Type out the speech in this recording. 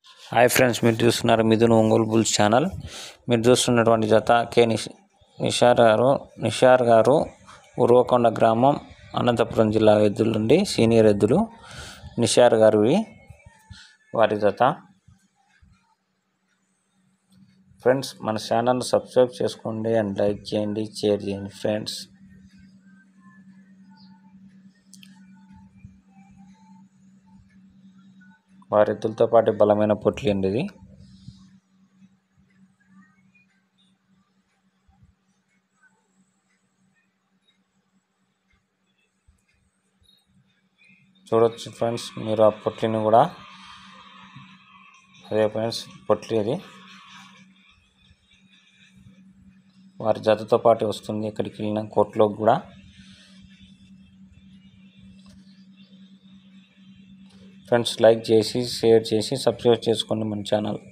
hi friends మీరు చూస్తున్నారు Mithun Ongole bulls channel మీరు చూస్తున్నటువంటి జత కే నిష్ నిషార్ గారు నిషార్ గారు ఉరవకొండ గ్రామం అనంతపురం జిల్లా ఎద్దులు నుండి సీనియర్ ఎద్దులు నిషార్ గారివి వారి జత ఫ్రెండ్స్ మన ఛానల్ సబ్స్క్రైబ్ చేసుకోండి అండ్ లైక్ చేయండి షేర్ చేయండి ఫ్రెండ్స్ వారి ఎద్దులతో పాటు బలమైన పొట్లు అండి ఇది చూడొచ్చు ఫ్రెండ్స్ మీరు ఆ పొట్లిని కూడా అదే ఫ్రెండ్స్ పొట్లి అది వారి జతతో పాటు వస్తుంది ఇక్కడికి వెళ్ళిన కోర్టులోకి కూడా ఫ్రెండ్స్ లైక్ చేసి షేర్ చేసి సబ్స్క్రైబ్ చేసుకోండి మన ఛానల్